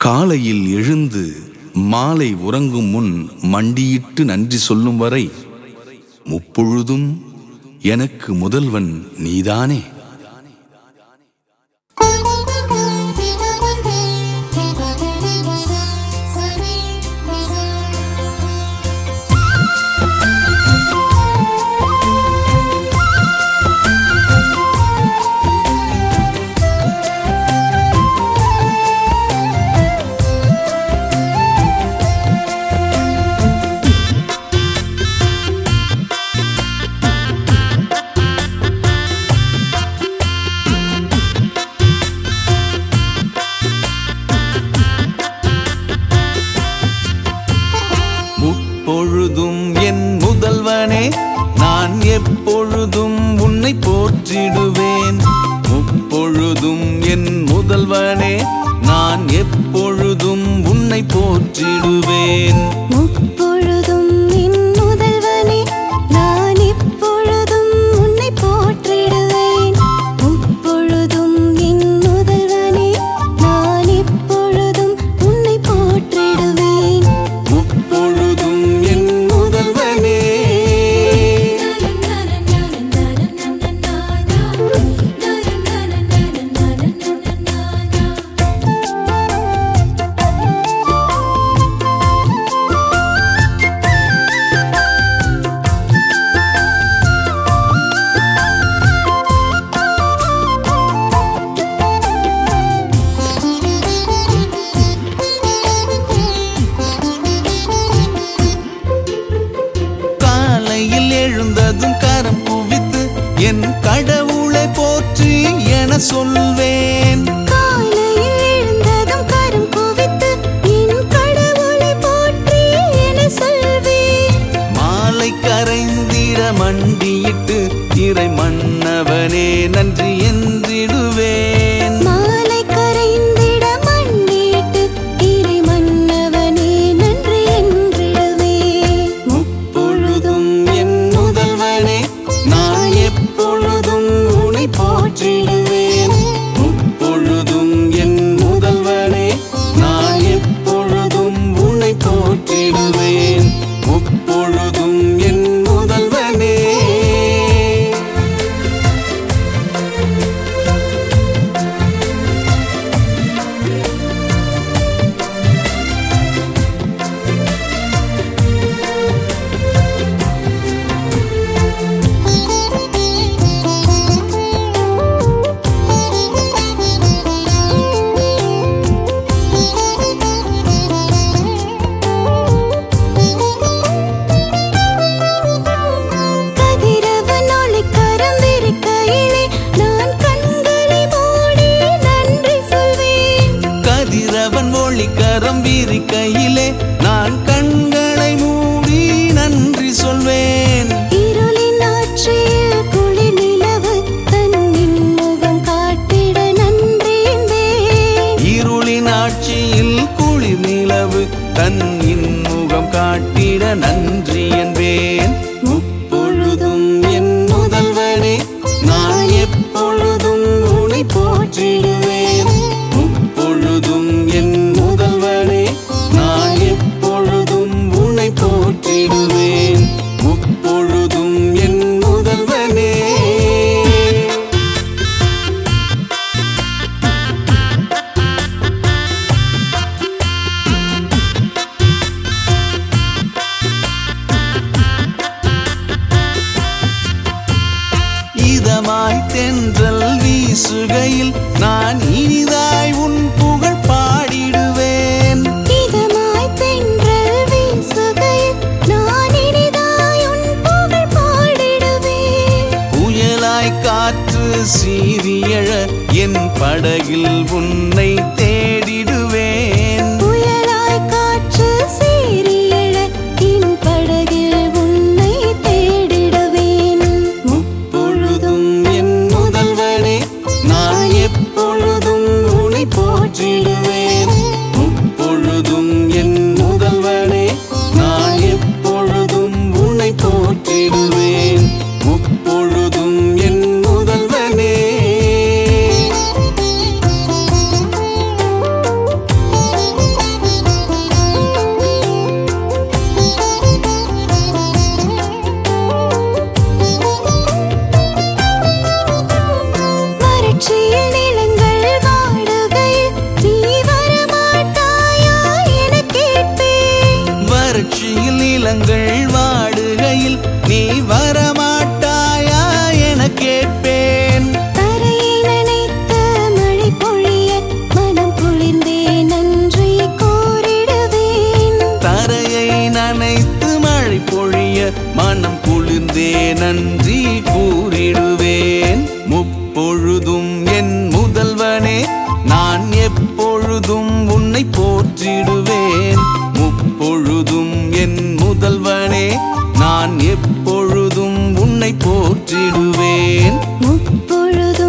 காலையில் எழுந்து மாலை உறங்கும் முன் மண்டியிட்டு நன்றி சொல்லும் வரை முப்பொழுதும் எனக்கு முதல்வன் நீதானே முப்பொழுதும் என் முதல்வனே நான் எப்பொழுதும் உன்னை போற்றிடுவேன் முப்பொழுதும் என் முதல்வனே நான் எப்பொழுதும் உன்னை போற்றிடுவேன் முப்பொழுதும் என் முதல்வனே நான் இப்பொழுதும் உன்னை போற்றிடுவேன் முப்பொழுதும் என் முதல்வனே நான் இப்பொழுதும் உன்னை போற்றிடுவேன் முப்பொழுதும் என் முதல்வனே காலையில் எழுந்ததும் கரம் குவித்து என் கடவுளை போற்றி என சொல்வேன் காலையில் எழுந்ததும் கரம் குவித்து என் கடவுளை போற்றி என சொல்வேன் மாலை கரைந்திட மண்டியிட்டு இறை மன்னவனே நன்றி என்றிடுவேன் மாலை கரைந்திட மண்டிட்டு இறை மன்னவனே நன்றி என்றிடுவேன் முப்பொழுதும் என் முதல்வனே நான் எப்பொழுதும் உன்னை போற்றிடுவேன் முப்பொழுதும் என் முதல்வனே நான் எப்பொழுதும் உன்னை போற்றிடுவேன் முப்பொழுதும் என் முதல்வனே கதிரவன் ஒளிக்கரம் விரிக்கையிலே நான் கண்களை மூடி நன்றி சொல்வேன் கதிரவன் ஒளிக்கரம் விரிக்கையிலே நான் கண்களை மூடி நன்றி சொல்வேன் இருளின் ஆற்றில் குளிர் நிலவு தன்னின் முகம் காட்டிட நன்றி என்பேன் இருளின் ஆட்சியில் குளிர் நிலவு தன் இன்முகம் காட்டிட நன்றி என்பேன் முப்பொழுதும் என் முதல்வனே நான் எப்பொழுதும் உன்னை போற்றிடுவேன் முப்பொழுதும் என் முதல்வனே நான் எப்பொழுதும் உன்னை போற்றிடுவேன் முப்பொழுதும் என் முதல்வனே இதமாய் தென்றல் வீசுகையில் நான் இனிதாய் உன் புகழ் பாடிடுவேன் இதமாய் தென்றல் வீசுகையில் நான் இனிதாய் உன் புகழ் பாடிடுவேன் புயலாய் காற்று சீரியழ என் படகில் உன்னை தேடிடுவேன் புயலாய் காற்று சீறி எழ என் படகில் உன்னை தேடிடுவேன் முப்பொழுதும் என் முதல்வனே நான் எப்பொழுதும் உன்னை போற்றிடுவேன் முப்பொழுதும் என் முதல்வனே நான் எப்பொழுதும் உன்னை போற்றிடுவேன் முப்பொழுதும் என் முதல்வனே உள்ளங்கள் வாடுகையில் நீ வரமாட்டாயா என கேட்பேன் தரையை நனைத்த மழை பொழிய மனம் குளிர்ந்தே நன்றி கூறிடுவேன் தரையை நனைத்து மழை பொழிய மனம் குளிர்ந்தே நன்றி கூறிடுவேன் முப்பொழுதும் என் முதல்வனே நான் எப்பொழுதும் உன்னை போற்றிடுவேன் முப்பொழுதும் என் முதல்வனே நான் எப்பொழுதும் உன்னை போற்றிடுவேன் முப்பொழுதும்